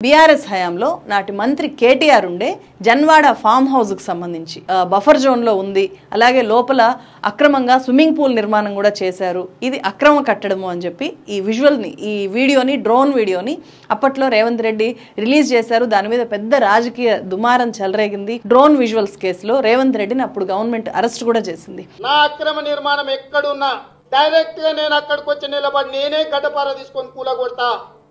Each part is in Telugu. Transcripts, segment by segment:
బీఆర్ఎస్ హయాంలో నాటి మంత్రి కేటీఆర్ ఉండే జన్వాడ ఫామ్ హౌస్కి సంబంధించి ఆ, బఫర్ జోన్లో ఉంది అలాగే లోపల అక్రమంగా స్విమ్మింగ్ పూల్ నిర్మాణం కూడా చేశారు ఇది అక్రమ కట్టడము అని చెప్పి ఈ విజువల్ని ఈ వీడియోని డ్రోన్ వీడియోని అప్పట్లో రేవంత్ రెడ్డి రిలీజ్ చేశారు దాని మీద పెద్ద రాజకీయ దుమారం చెలరేగింది డ్రోన్ విజువల్స్ కేసులో రేవంత్ రెడ్డిని అప్పుడు గవర్నమెంట్ అరెస్ట్ కూడా చేసింది నా అక్రమ నిర్మాణం ఎక్కడున్నా డైరెక్ట్ గా నేను అక్కడికి వచ్చి నిలబడి నేనే గడ్డపార తీసుకొని కూలగొడతా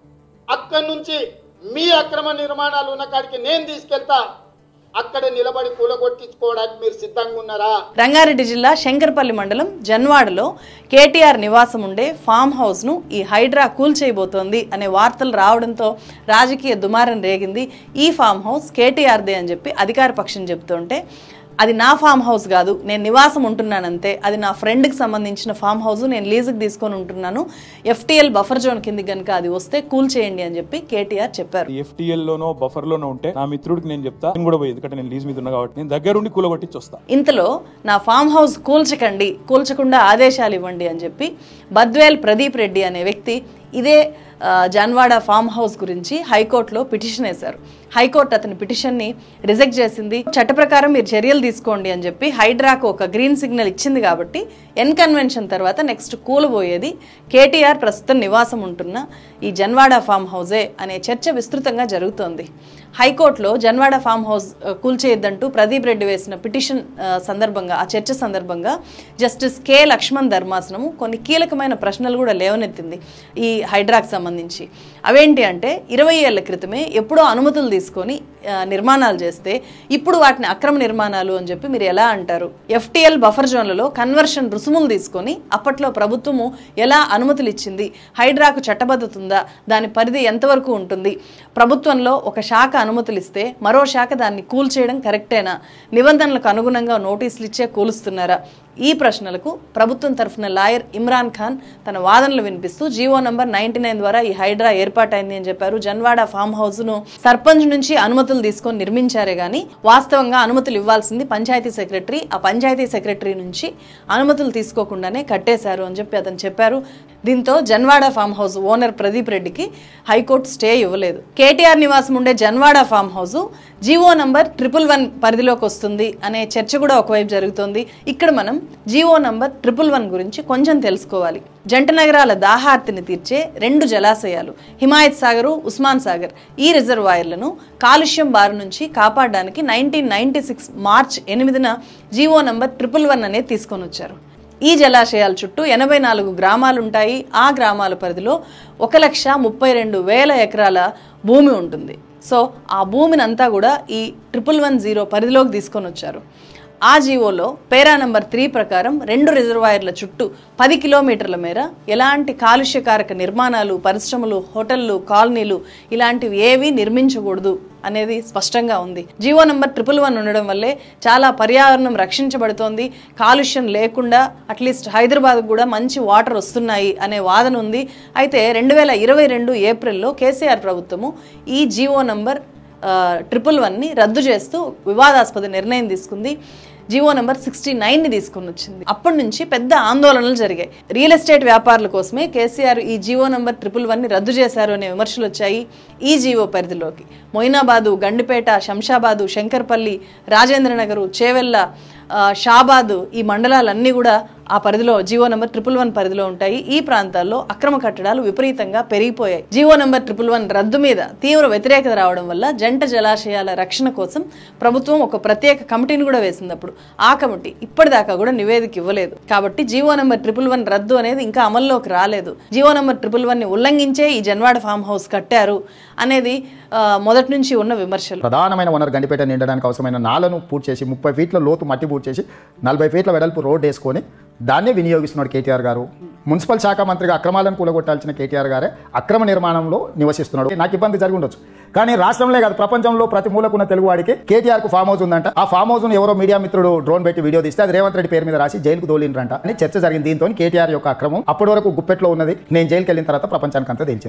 అక్కడి నుంచి మీ అక్రమ నిర్మాణాలు ఉన్న కాడికి నేను తీసుకెళ్తా అక్కడే నిలబడి కూలగొట్టించుకోవడానికి మీరు సిద్ధంగా ఉన్నారా రంగారెడ్డి జిల్లా శంకర్పల్లి మండలం జన్వాడలో కేటీఆర్ నివాసం ఉండే ఫామ్ హౌస్ను ఈ హైడ్రా కూల్చేయబోతోంది అనే వార్తలు రావడంతో రాజకీయ దుమారం రేగింది ఈ ఫామ్ హౌస్ కేటీఆర్దే అని చెప్పి అధికార పక్షం చెప్తుంటే అది నా ఫామ్ హౌస్ కాదు నేను నివాసం ఉంటున్నానంతే అది నా ఫ్రెండ్కి సంబంధించిన ఫామ్ హౌస్ నేను లీజుకి తీసుకొని ఉంటున్నాను ఎఫ్టీఎల్ బఫర్ జోన్ కింద కనుక అది వస్తే కూల్ చేయండి అని చెప్పి కేటీఆర్ చెప్పారు ఎఫ్టీఎల్ లోనో బఫర్ లోనో ఉంటే నా మిత్రుడికి నేను చెప్తా నేను కూడా పోయి ఎందుకంటే నేను లీజ్ మీద ఉన్నా కాబట్టి నేను దగ్గరుండి కూలగొట్టించి వస్తా ఇంతలో నా ఫామ్ హౌస్ కూల్చకండి కూల్చకుండా ఆదేశాలు ఇవ్వండి అని చెప్పి బద్వేల్ ప్రదీప్ రెడ్డి అనే వ్యక్తి ఇదే ఆ, జాన్వాడ ఫామ్ హౌస్ గురించి హైకోర్టులో పిటిషన్ వేశారు హైకోర్టు అతని పిటిషన్ని రిజెక్ట్ చేసింది చట్ట ప్రకారం మీరు చర్యలు తీసుకోండి అని చెప్పి హైడ్రాకు ఒక గ్రీన్ సిగ్నల్ ఇచ్చింది కాబట్టి ఎన్ కన్వెన్షన్ తర్వాత నెక్స్ట్ కూలబోయేది కేటీఆర్ ప్రస్తుతం నివాసం ఉంటున్న ఈ జన్వాడ ఫామ్ హౌసే అనే చర్చ విస్తృతంగా జరుగుతోంది హైకోర్టులో జన్వాడ ఫామ్ హౌస్ ఆ, కూల్చేయొద్దంటూ ప్రదీప్ రెడ్డి వేసిన పిటిషన్ ఆ, సందర్భంగా ఆ చర్చ సందర్భంగా జస్టిస్ కె లక్ష్మణ్ ధర్మాసనము కొన్ని కీలకమైన ప్రశ్నలు కూడా లేవనెత్తింది ఈ హైడ్రాకు సంబంధించి అవేంటి అంటే ఇరవై ఏళ్ల క్రితమే ఎప్పుడో అనుమతులు తీసుకొని ఆ, నిర్మాణాలు చేస్తే ఇప్పుడు వాటిని అక్రమ నిర్మాణాలు అని చెప్పి మీరు ఎలా అంటారు ఎఫ్టీఎల్ బఫర్ జోన్లలో కన్వర్షన్ రుసుములు తీసుకొని అప్పట్లో ప్రభుత్వము ఎలా అనుమతులు ఇచ్చింది హైడ్రాకు చట్టబద్ధత ఉందా దాని పరిధి ఎంతవరకు ఉంటుంది ప్రభుత్వంలో ఒక శాఖ అనుమతులు ఇస్తే మరో శాఖ దాన్ని కూల్చేయడం కరెక్టేనా నిబంధనలకు అనుగుణంగా నోటీసులు ఇచ్చే కూలుస్తున్నారా ఈ ప్రశ్నలకు ప్రభుత్వం తరఫున లాయర్ ఇమ్రాన్ ఖాన్ తన వాదనలు వినిపిస్తూ జీవో నంబర్ నైన్టీ నైన్ ద్వారా ఈ హైడ్రా ఏర్పాటైంది అని చెప్పారు జన్వాడ ఫామ్ హౌస్ ను సర్పంచ్ నుంచి అనుమతులు తీసుకొని నిర్మించారే గాని వాస్తవంగా అనుమతులు ఇవ్వాల్సింది పంచాయతీ సెక్రటరీ ఆ పంచాయతీ సెక్రటరీ నుంచి అనుమతులు తీసుకోకుండానే కట్టేశారు అని చెప్పి అతను చెప్పారు దీంతో Janwada farm house owner Pradeep రెడ్డికి హైకోర్టు స్టే ఇవ్వలేదు కేటీఆర్ నివాసం ఉండే Janwada farm house GO number triple one పరిధిలోకి వస్తుంది అనే చర్చ కూడా ఒకవైపు జరుగుతోంది ఇక్కడ మనం జీవో నంబర్ ట్రిపుల్ వన్ గురించి కొంచెం తెలుసుకోవాలి జంట నగరాల దాహార్తిని తీర్చే రెండు జలాశయాలు హిమాయత్ సాగరు ఉస్మాన్ సాగర్ ఈ రిజర్వాయర్లను కాలుష్యం బారి నుంచి కాపాడడానికి నైన్టీన్ నైన్టీ సిక్స్ మార్చ్ ఎనిమిదిన జీవో నంబర్ ట్రిపుల్ వన్ అనేది తీసుకొని వచ్చారు ఈ జలాశయాల చుట్టూ ఎనభై నాలుగు గ్రామాలు ఉంటాయి ఆ గ్రామాల పరిధిలో ఒక లక్ష ముప్పై రెండు వేల ఎకరాల భూమి ఉంటుంది సో ఆ భూమిని అంతా కూడా ఈ ట్రిపుల్ వన్ జీరో పరిధిలోకి తీసుకొని వచ్చారు ఆ జీవోలో పేరా నంబర్ త్రీ ప్రకారం రెండు రిజర్వాయర్ల చుట్టూ పది కిలోమీటర్ల మేర ఎలాంటి కాలుష్యకారక నిర్మాణాలు పరిశ్రమలు హోటళ్లు కాలనీలు ఇలాంటివి ఏవి నిర్మించకూడదు అనేది స్పష్టంగా ఉంది జీవో నంబర్ ట్రిపుల్ వన్ ఉండడం వల్లే చాలా పర్యావరణం రక్షించబడుతోంది కాలుష్యం లేకుండా అట్లీస్ట్ హైదరాబాద్ కూడా మంచి వాటర్ వస్తున్నాయి అనే వాదన ఉంది అయితే రెండు వేల ఇరవై రెండు ఏప్రిల్లో కేసీఆర్ ప్రభుత్వము ఈ జీవో నంబర్ ట్రిపుల్ వన్ని రద్దు చేస్తూ వివాదాస్పద నిర్ణయం తీసుకుంది జీవో నెంబర్ సిక్స్టీ నైన్ని తీసుకుని వచ్చింది అప్పటి నుంచి పెద్ద ఆందోళనలు జరిగాయి రియల్ ఎస్టేట్ వ్యాపారుల కోసమే కేసీఆర్ ఈ జీవో నెంబర్ ట్రిపుల్ వన్ని రద్దు చేశారు అనే విమర్శలు వచ్చాయి ఈ జీవో పరిధిలోకి మొయినాబాదు గండిపేట శంషాబాదు శంకర్పల్లి రాజేంద్రనగరు చేవెళ్ళ ఆ, షాబాదు ఈ మండలాలన్నీ కూడా ఆ పరిధిలో జీవో నెంబర్ ట్రిపుల్ వన్ పరిధిలో ఉంటాయి ఈ ప్రాంతాల్లో అక్రమ కట్టడాలు విపరీతంగా పెరిగిపోయాయి జీవో నెంబర్ ట్రిపుల్ వన్ రద్దు మీద తీవ్ర వ్యతిరేకత రావడం వల్ల జంట జలాశయాల రక్షణ కోసం ప్రభుత్వం ఒక ప్రత్యేక కమిటీని కూడా వేసింది అప్పుడు ఆ కమిటీ ఇప్పటిదాకా కూడా నివేదిక ఇవ్వలేదు కాబట్టి జీవో నెంబర్ ట్రిపుల్ వన్ రద్దు అనేది ఇంకా అమల్లోకి రాలేదు జీవో నెంబర్ ట్రిపుల్ వన్ ని ఉల్లంఘించే ఈ జన్వాడ ఫామ్ హౌస్ కట్టారు అనేది ఆ, మొదటి నుంచి ఉన్న విమర్శలు ప్రధానమైన వనరు గండిపేట నిండడానికి అవసరమైన నాలను పూర్తి చేసి ముప్పై ఫీట్ల లోతు మట్టి పూర్తి చేసి నలభై ఫీట్ల వెడల్పు రోడ్డు వేసుకొని దాన్నే వినియోగిస్తున్నాడు కేటీఆర్ గారు మున్సిపల్ శాఖ మంత్రిగా అక్రమాలను కూలగొట్టాల్సిన కేటీఆర్ గారే అక్రమ నిర్మాణంలో నివసిస్తున్నాడు నాకు ఇబ్బంది జరిగి ఉండొచ్చు కానీ రాష్ట్రంలో కాదు ప్రపంచంలో ప్రతి మూలకున్న తెలుగువాడికి కేటీఆర్ కు ఫామ్ హౌస్ ఉందంట ఆ ఫామ్ హౌస్ ఎవరో మీడియా మిత్రుడు డ్రోన్ పెట్టి వీడియో తీస్తే అది రేవంత్ రెడ్డి పేరు మీద రాసి జైలుకు దోలిండ్రంట అని చర్చ జరిగింది దీంతో కేటీఆర్ యొక్క అక్రమం అప్పటి వరకు గుప్పెట్లో ఉన్నది నేను జైలుకి వెళ్ళిన తర్వాత ప్రపంచానికి అంతా తెలిసింది